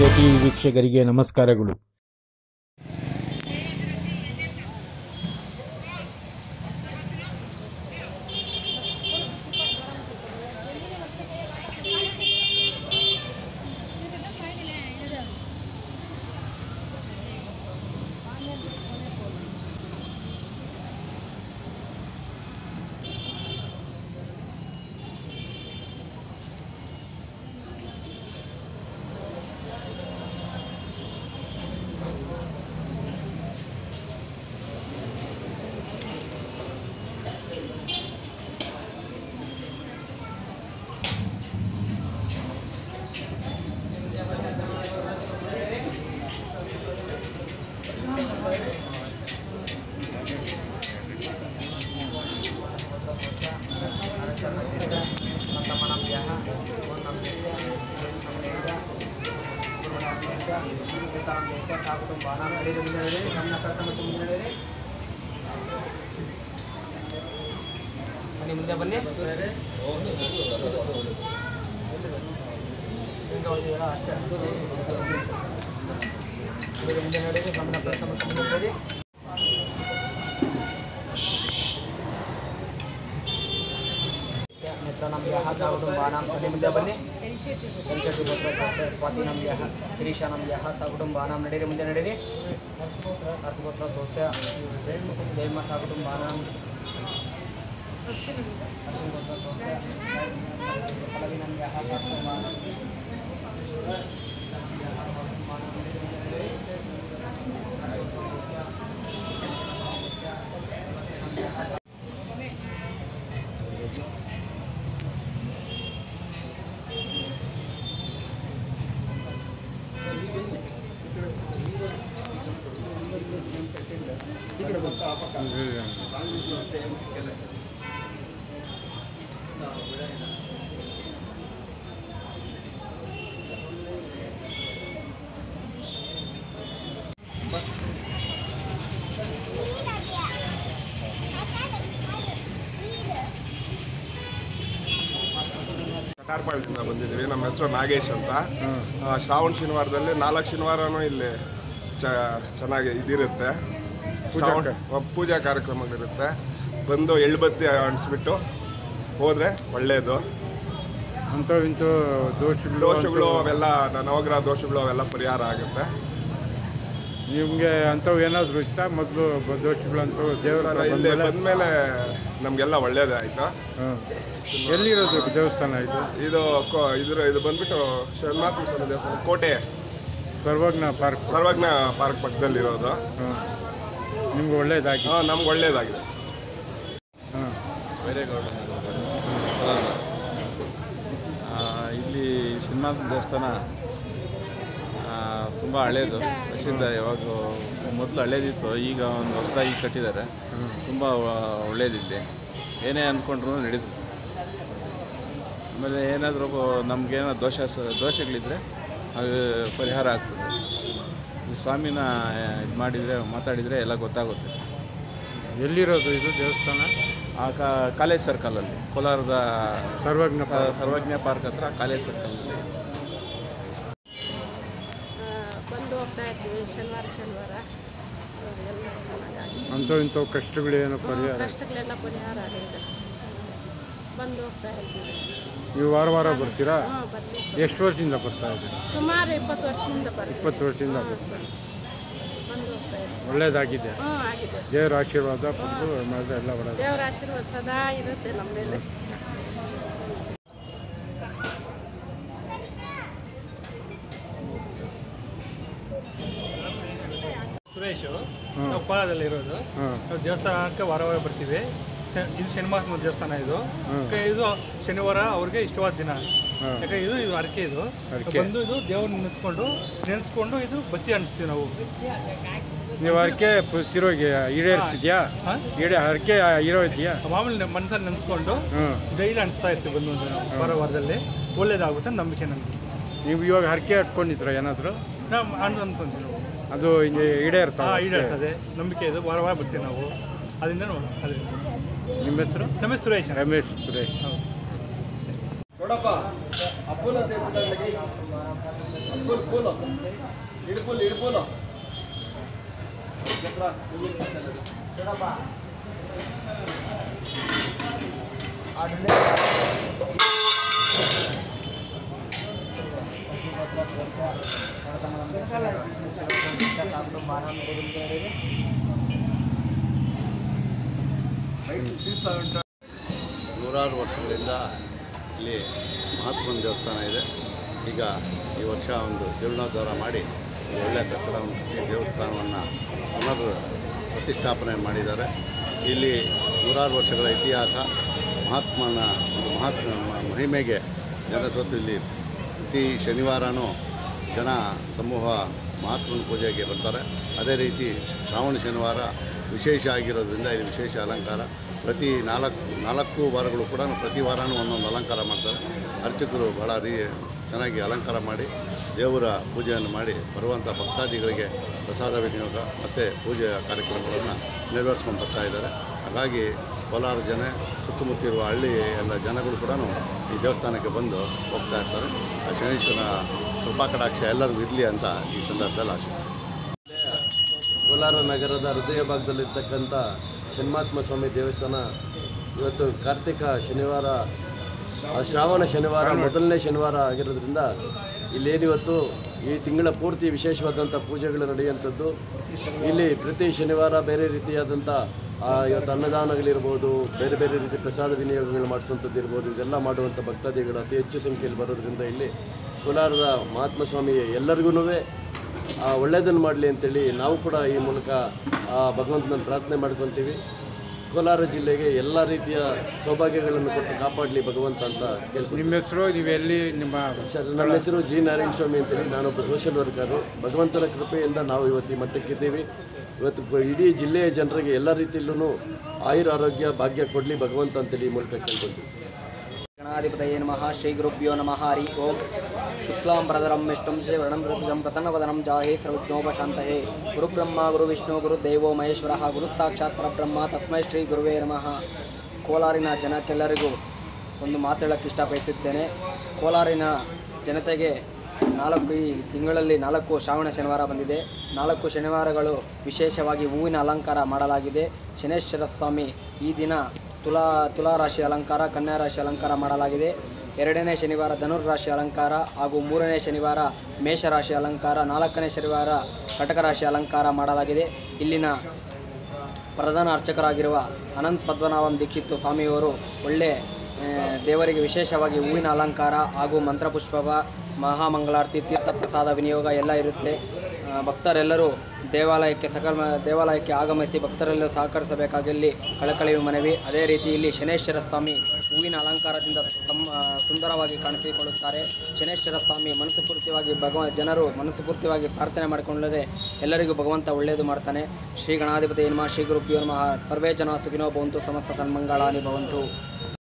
T ವೀಕ್ಷಕರಿಗೆ ನಮಸ್ಕಾರಗಳು ಬನ್ನಿ ಮುಂದೆ ಬನ್ನಿ ಹಿಂಗೆ ಹೋಗಿದ್ದೀರಾ ಅಷ್ಟೇ ಬೇರೆ ಮುಂದೆ ನಡೀರಿ ಗಮನ ಪ್ರಯತ್ನ ಮಾಡ್ಕೊಂಡು ಮುಂದೆ ಹೋಗಿ ಮಿತ್ರ ನಮಗೆ ಹಾಸಾಗುದು ಬಾಣ ಬನ್ನಿ ಮುಂದೆ ಬನ್ನಿ ಪಂಚಟಿ ಭದ್ರ ಸ್ವಾತಿ ನಮಗೆ ಶಿರೀಷ ನಮಗೆ ಹಾಸ ಕುಟುಂಬ ನಾಮ್ ನಡೀರಿ ಮುಂದೆ ನಡೀರಿ ಹರ್ಷಗೋತ್ರ ದೋಸೆ ಜೈಮ ಸಾ ಕುಟುಂಬ ನಾಮ್ ಹರ್ಷಗೋತ್ರ ದೋಸೆ ಪಲ್ಲವಿ ನಮಗೆ ಹಾಸ ಕುಟುಂಬ ಕಟಾರ್ಪಾಳ್ಯದಿಂದ ಬಂದಿದ್ದೀವಿ ನಮ್ಮ ಹೆಸರು ನಾಗೇಶ್ ಅಂತ ಆ, ಶ್ರಾವಣ ಶನಿವಾರದಲ್ಲಿ ನಾಲ್ಕು ಶನಿವಾರನೂ ಇಲ್ಲಿ ಚ ಚೆನ್ನಾಗಿ ಇದಿರುತ್ತೆ ಶ್ರಾವಣ ಆ, ಪೂಜಾ ಕಾರ್ಯಕ್ರಮಗಳಿರುತ್ತೆ ಬಂದು ಎಳ್ಬತ್ತಿ ಅಂಟಿಸ್ಬಿಟ್ಟು ಹೋದರೆ ಒಳ್ಳೆಯದು ಅಂಥವು ಇಂಥವು ದೋಷಗಳು ದೋಷಗಳು ಅವೆಲ್ಲ ನವಗ್ರಹ ದೋಷಗಳು ಅವೆಲ್ಲ ಪರಿಹಾರ ಆಗುತ್ತೆ ನಿಮಗೆ ಅಂಥವು ಏನಾದರೂ ಇಷ್ಟ ಮೊದಲು ದೋಷಗಳು ಅಂಥವು ದೇವರ ಸರ್, ಇಲ್ಲಿ ಬಂದಮೇಲೆ ನಮಗೆಲ್ಲ ಒಳ್ಳೇದೇ ಆಯಿತು ಹಾಂ ಎಲ್ಲಿರೋದು ದೇವಸ್ಥಾನ ಇದು ಇದು ಕೋ- ಇದ್ರ ಇದು ಬಂದ್ಬಿಟ್ಟು ಶರಣಾಥ ಸ್ವಾಮಿ ದೇವಸ್ಥಾನ ಕೋಟೆ ಸರ್ವಜ್ಞ ಪಾರ್ಕ್ ಸರ್ವಜ್ಞ ಪಾರ್ಕ್ ಪಕ್ಕದಲ್ಲಿರೋದು ಹಾಂ ನಿಮ್ಗೆ ಒಳ್ಳೇದಾಗಿ ಹಾಂ ನಮ್ಗೆ ಒಳ್ಳೇದಾಗಿದೆ ಹಾಂ ಆ, ಇಲ್ಲಿ ಸಿನಿಮಾದ ದೇವಸ್ಥಾನ ತುಂಬ ಹಳೇದು ಪ್ರಸಿದ್ಧ ಯಾವಾಗ ಮೊದಲು ಹಳೇದಿತ್ತು ಈಗ ಒಂದು ಹೊಸದಾಗಿ ಕಟ್ಟಿದ್ದಾರೆ ತುಂಬ ಒಳ್ಳೇದಿಲ್ಲಿ ಏನೇ ಅಂದ್ಕೊಂಡ್ರು ನಡೀತದೆ ಆಮೇಲೆ ಏನಾದರೂ ನಮಗೇನೋ ದೋಷ ಸ- ದೋಷಗಳಿದ್ರೆ ಅದು ಪರಿಹಾರ ಆಗ್ತದೆ ಈ ಸ್ವಾಮಿನ ಇದು ಮಾಡಿದರೆ ಮಾತಾಡಿದರೆ ಎಲ್ಲ ಗೊತ್ತಾಗುತ್ತೆ ಎಲ್ಲಿರೋದು ಇದು ದೇವಸ್ಥಾನ ಆ ಕಾ- ಕಾಲೇಜ್ ಸರ್ಕಲಲ್ಲಿ ಕೋಲಾರದ ಸರ್ವಜ್ಞ ಸ- ಸರ್ವಜ್ಞ ಪಾರ್ಕ್ ಹತ್ರ ಕಾಲೇಜ್ ಸರ್ಕಲಲ್ಲಿ ಆ, ಬಂದು ಹೋಗ್ತಾ ಇರ್ತೀವಿ ಶನಿವಾರ ಶನಿವಾರ ಆ, ಎಲ್ಲ ಚೆನ್ನಾಗಿ ಅಂಥವು ಇಂಥವು ಕಷ್ಟಗಳೇನು ಪರಿಹಾರ ಕಷ್ಟಗಳೆಲ್ಲ ಪರಿಹಾರ ಆಗಿದೆ ಬಂದು ಹೋಗ್ತಾ ಇರ್ತೀವಿ ನೀವು ವಾರ ವಾರ ಬರ್ತೀರಾ ಹಾಂ ಬರ್ತೀವಿ ಸರ್ ಎಷ್ಟು ವರ್ಷದಿಂದ ಬರ್ತಾ ಇದ್ದೀರಾ ಸುಮಾರು ಇಪ್ಪತ್ತು ವರ್ಷದಿಂದ ಬರ್ತೀವಿ ಇಪ್ಪತ್ತು ವರ್ಷದಿಂದ ಹಾಂ ಸರ್ ಬಂದು ಹೋಗ್ತಾ ಇರ್ತೀವಿ ಒಳ್ಳೇದಾಗಿದೆ ಹ್ಞೂ ಆಗಿದೆ ಸರ್ ದೇವರ ಆಶೀರ್ವಾದ ಪಡೆದು ಮಾಡಿದ್ರೆ ಎಲ್ಲ ಒಳ್ಳೆಯದು ದೇವರ ಆಶೀರ್ವಾದ ಸದಾ ಇರುತ್ತೆ ನಮ್ಮ ಮೇಲೆ ಸುರೇಶು ಹ್ಮ್. ನಾವು ಕೋಲಾರದಲ್ಲಿ ಇರೋದು ಹಾಂ ನಾವು ದೇವಸ್ಥಾನಕ್ಕೆ ವಾರ ವಾರ ಬರ್ತೀವಿ ಶ- ಇದು ಶನಿವಾರದ ದೇವಸ್ಥಾನ ಇದು ಹ್ಮ್. ಯಾಕೆ ಇದು ಶನಿವಾರ ಅವ್ರಿಗೆ ಇಷ್ಟವಾದ ದಿನ ಹಾಂ ಯಾಕೆ ಇದು ಇದು ಅರಕೆ ಇದು ಹರಕೆ. ಬಂದು ಇದು ದೇವ್ರನ್ನ ನೆನೆಸ್ಕೊಂಡು ನೆನೆಸ್ಕೊಂಡು ಇದು ಬತ್ತಿ ಅನಿಸ್ತೀವಿ ನಾವು ನೀವು ಹರಕೆ ತಿರೋಗಿ ಈಡೇರಿಸಿದ್ಯಾ ಹಾಂ ಈಡೇ ಹರಕೆ ಇರೋ ಇದೆಯಾ ಮಾಮೂಲಿ ಮನಸ್ಸಲ್ಲಿ ನೆನೆಸ್ಕೊಂಡು ಹ್ಞೂ ಡೈಲಿ ಅನಿಸ್ತಾ ಇರ್ತೀವಿ ಬಂದು ಒಂದು ವಾರ ವಾರದಲ್ಲಿ ಒಳ್ಳೇದಾಗುತ್ತೆ ಅಂತ ನಂಬಿಕೆ ನಮಗೆ ನೀವು ಇವಾಗ ಹರಕೆ ಹಟ್ಕೊಂಡಿದ್ರ ಏನಾದರೂ ನಾವು ಅನ್ ಅನ್ಕೊಂತೀವಿ ನಾವು ಅದು ಹಿಂಗೆ ಈಡೇರ್ತಾವ ಹಾಂ ಈಡೇರ್ತದೆ ನಂಬಿಕೆ ಇದು ವಾರ ವಾರ ಬರ್ತೀವಿ ನಾವು ಅದರಿಂದ ನಾವು ಅದರಿಂದ ನಿಮ್ಮ ಹೆಸರು ನಮ್ಮ ಹೆಸರು ಸುರೇಶ್ ಅಂತ. ರಮೇಶ್ ಸುರೇಶ್ ಹೌದು ನೋಡಪ್ಪ ಅಪ್ಪ ನೂರಾರು ವರ್ಷಗಳಿಂದ ಇಲ್ಲಿ ಮಹಾತ್ಮನ ದೇವಸ್ಥಾನ ಇದೆ ಈಗ ಈ ವರ್ಷ ಒಂದು ಜೀರ್ಣೋದ್ಧಾರ ಮಾಡಿ ಒಂದು ಒಳ್ಳೆಯ ಕಟ್ಟಡವನ್ನು ಕಟ್ಟಿ ದೇವಸ್ಥಾನವನ್ನು ಪುನರ್ ಪ್ರತಿಷ್ಠಾಪನೆ ಮಾಡಿದ್ದಾರೆ ಇಲ್ಲಿ ನೂರಾರು ವರ್ಷಗಳ ಇತಿಹಾಸ ಮಹಾತ್ಮನ ಒಂದು ಮಹಾತ್ಮ ಮಹಿಮೆಗೆ ಜನ ಸ್ವತ್ತು ಇಲ್ಲಿ ಪ್ರತಿ ಶನಿವಾರನೂ ಜನ ಸಮೂಹ ಮಹಾತ್ಮನ ಪೂಜೆಗೆ ಬರ್ತಾರೆ ಅದೇ ರೀತಿ ಶ್ರಾವಣ ಶನಿವಾರ ವಿಶೇಷ ಆಗಿರೋದ್ರಿಂದ ಇಲ್ಲಿ ವಿಶೇಷ ಅಲಂಕಾರ ಪ್ರತಿ ನಾಲ್ಕು ನಾಲ್ಕು ವಾರಗಳು ಕೂಡ ಪ್ರತಿ ವಾರನೂ ಒಂದೊಂದು ಅಲಂಕಾರ ಮಾಡ್ತಾರೆ ಅರ್ಚಕರು ಭಾಳ ರೀ ಚೆನ್ನಾಗಿ ಅಲಂಕಾರ ಮಾಡಿ ದೇವರ ಪೂಜೆಯನ್ನು ಮಾಡಿ ಬರುವಂಥ ಭಕ್ತಾದಿಗಳಿಗೆ ಪ್ರಸಾದ ವಿನಿಯೋಗ ಮತ್ತು ಪೂಜೆಯ ಕಾರ್ಯಕ್ರಮಗಳನ್ನು ನೆರವೇರಿಸ್ಕೊಂಡು ಬರ್ತಾ ಇದ್ದಾರೆ ಹಾಗಾಗಿ ಕೋಲಾರ ಜನ ಸುತ್ತಮುತ್ತ ಇರುವ ಹಳ್ಳಿ ಎಲ್ಲ ಜನಗಳು ಕೂಡ ಈ ದೇವಸ್ಥಾನಕ್ಕೆ ಬಂದು ಹೋಗ್ತಾ ಇರ್ತಾರೆ ಆ ಶನೀಶ್ವರ ಕೃಪಾ ಕಟಾಕ್ಷ ಎಲ್ಲರಿಗೂ ಇರಲಿ ಅಂತ ಈ ಸಂದರ್ಭದಲ್ಲಿ ಆಶಿಸ್ತೀನಿ ಕೋಲಾರ ನಗರದ ಹೃದಯ ಭಾಗದಲ್ಲಿರ್ತಕ್ಕಂಥ ಶನ್ಮಾತ್ಮ ಸ್ವಾಮಿ ದೇವಸ್ಥಾನ ಇವತ್ತು ಕಾರ್ತಿಕ ಶನಿವಾರ ಆ ಶ್ರಾವಣ ಶನಿವಾರ ಮೊದಲನೇ ಶನಿವಾರ ಆಗಿರೋದ್ರಿಂದ ಇಲ್ಲೇನಿವತ್ತು ಈ ತಿಂಗಳ ಪೂರ್ತಿ ವಿಶೇಷವಾದಂಥ ಪೂಜೆಗಳು ನಡೆಯುವಂಥದ್ದು ಇಲ್ಲಿ ಪ್ರತಿ ಶನಿವಾರ ಬೇರೆ ರೀತಿಯಾದಂಥ ಆ, ಇವತ್ತು ಅನ್ನದಾನಗಳಿರ್ಬೋದು ಬೇರೆ ಬೇರೆ ರೀತಿ ಪ್ರಸಾದ ವಿನಿಯೋಗಗಳು ಮಾಡಿಸುವಂಥದ್ದು ಇರ್ಬೋದು ಇದೆಲ್ಲ ಮಾಡುವಂಥ ಭಕ್ತಾದಿಗಳು ಅತಿ ಹೆಚ್ಚು ಸಂಖ್ಯೆಯಲ್ಲಿ ಬರೋದ್ರಿಂದ ಇಲ್ಲಿ ಕೋಲಾರದ ಮಹಾತ್ಮ ಸ್ವಾಮಿ ಎಲ್ಲರಿಗೂ ಆ, ಒಳ್ಳೆಯದನ್ನು ಮಾಡಲಿ ಅಂತೇಳಿ ನಾವು ಕೂಡ ಈ ಮೂಲಕ ಆ ಭಗವಂತನ ಪ್ರಾರ್ಥನೆ ಮಾಡ್ಕೊತೀವಿ ಕೋಲಾರ ಜಿಲ್ಲೆಗೆ ಎಲ್ಲ ರೀತಿಯ ಸೌಭಾಗ್ಯಗಳನ್ನು ಕೊಟ್ಟು ಕಾಪಾಡಲಿ ಭಗವಂತ ಅಂತ ಕೇಳ್ತೀನಿ ನಿಮ್ಮ ಹೆಸರು ನೀವೆಲ್ಲಿ ನಿಮ್ಮ ಸರ್ ನನ್ನ ಹೆಸರು ಜಿ ನಾರಾಯಣ ಸ್ವಾಮಿ ಅಂತೇಳಿ ನಾನೊಬ್ಬ ಸೋಷಿಯಲ್ ವರ್ಕರು ಭಗವಂತನ ಕೃಪೆಯಿಂದ ನಾವು ಇವತ್ತು ಈ ಮಟ್ಟಕ್ಕಿದ್ದೀವಿ ಇವತ್ತು ಪ- ಇಡೀ ಜಿಲ್ಲೆಯ ಜನರಿಗೆ ಎಲ್ಲ ರೀತಿಯಲ್ಲೂ ಆಯುರ ಆರೋಗ್ಯ ಭಾಗ್ಯ ಕೊಡಲಿ ಭಗವಂತ ಅಂತೇಳಿ ಈ ಮೂಲಕ ಕೇಳ್ಕೊತೀವಿ ಗಣಾಧಿಪತಯೇ ನಮಃ ಶ್ರೀ ಗುರುಭ್ಯೋ ನಮಃ ಹರಿ ಓಂ ಶುಕ್ಲಾಂ ಪ್ರದರಂ ವಿಷ್ಣುಂ ಶ್ರೀವರ್ಣಂ ಋತುಜಂ ಪ್ರಸನ್ನವದನಂ ಜಾಹೇ ಸರ್ವಜ್ಞೋಪಶಾಂತಯೇ ಗುರುಬ್ರಹ್ಮ ಗುರುವಿಷ್ಣು ಗುರುದೇವೋ ಮಹೇಶ್ವರ ಗುರು ಸಾಕ್ಷಾತ್ ಪರಬ್ರಹ್ಮ ತಸ್ಮೈ ಶ್ರೀ ಗುರುವೇ ನಮಃ ಕೋಲಾರಿನ ಜನಕ್ಕೆಲ್ಲರಿಗೂ ಒಂದು ಮಾತು ಹೇಳಕ್ಕೆ ಇಷ್ಟಪಡುತ್ತಿದ್ದೇನೆ ಕೋಲಾರಿನ ಜನತೆಗೆ ನಾಲ್ಕು ಈ ತಿಂಗಳಲ್ಲಿ ನಾಲ್ಕು ಶ್ರಾವಣ ಶನಿವಾರ ಬಂದಿದೆ ನಾಲ್ಕು ಶನಿವಾರಗಳು ವಿಶೇಷವಾಗಿ ಹೂವಿನ ಅಲಂಕಾರ ಮಾಡಲಾಗಿದೆ ಶನೇಶ್ವರ ಸ್ವಾಮಿ ಈ ದಿನ ತುಲಾ ತುಲಾ ರಾಶಿ ಅಲಂಕಾರ ಕನ್ಯಾ ರಾಶಿ ಅಲಂಕಾರ ಮಾಡಲಾಗಿದೆ ಎರಡನೇ ಶನಿವಾರ ಧನುರ್ ರಾಶಿ ಅಲಂಕಾರ ಹಾಗೂ ಮೂರನೇ ಶನಿವಾರ ಮೇಷರಾಶಿ ಅಲಂಕಾರ ನಾಲ್ಕನೇ ಶನಿವಾರ ಕಟಕ ರಾಶಿ ಅಲಂಕಾರ ಮಾಡಲಾಗಿದೆ ಇಲ್ಲಿನ ಪ್ರಧಾನ ಅರ್ಚಕರಾಗಿರುವ ಅನಂತ್ ಪದ್ಮನಾಭಂ ದೀಕ್ಷಿತ್ ಸ್ವಾಮಿಯವರು ಒಳ್ಳೆ ಆ, ದೇವರಿಗೆ ವಿಶೇಷವಾಗಿ ಹೂವಿನ ಅಲಂಕಾರ ಹಾಗೂ ಮಂತ್ರಪುಷ್ಪವ ಮಹಾಮಂಗಳಾರತಿ ತೀರ್ಥ ಪ್ರಸಾದ ವಿನಿಯೋಗ ಎಲ್ಲ ಇರುತ್ತೆ ಆ, ಭಕ್ತರೆಲ್ಲರೂ ದೇವಾಲಯಕ್ಕೆ ಸಕಲ ದೇವಾಲಯಕ್ಕೆ ಆಗಮಿಸಿ ಭಕ್ತರೆಲ್ಲರೂ ಸಹಕರಿಸಬೇಕಾಗಿಲ್ಲಿ ಕಳಕಳಿ ಮನವಿ ಅದೇ ರೀತಿ ಇಲ್ಲಿ ಶನೇಶ್ವರ ಸ್ವಾಮಿ ಹೂವಿನ ಅಲಂಕಾರದಿಂದ ತಮ್ಮ ಸುಂದರವಾಗಿ ಕಾಣಿಸಿಕೊಳ್ಳುತ್ತಾರೆ ಶನೇಶ್ವರ ಸ್ವಾಮಿ ಮನಸ್ಸುಪೂರ್ತಿಯಾಗಿ ಭಗವ ಜನರು ಮನಸ್ಸುಪೂರ್ತಿಯಾಗಿ ಪ್ರಾರ್ಥನೆ ಮಾಡಿಕೊಂಡರೆ ಎಲ್ಲರಿಗೂ ಭಗವಂತ ಒಳ್ಳೆಯದು ಮಾಡ್ತಾನೆ ಶ್ರೀ ಗಣಾಧಿಪತಿ ನಮಃ ಶ್ರೀ ಗುರುಭ್ಯೋ ನಮಃ ಸರ್ವೇ ಜನ ಸುಖಿನೋ ಭವಂತು ಸಮಸ್ತ ಸನ್ಮಂಗಳಾನಿ ಭವಂತು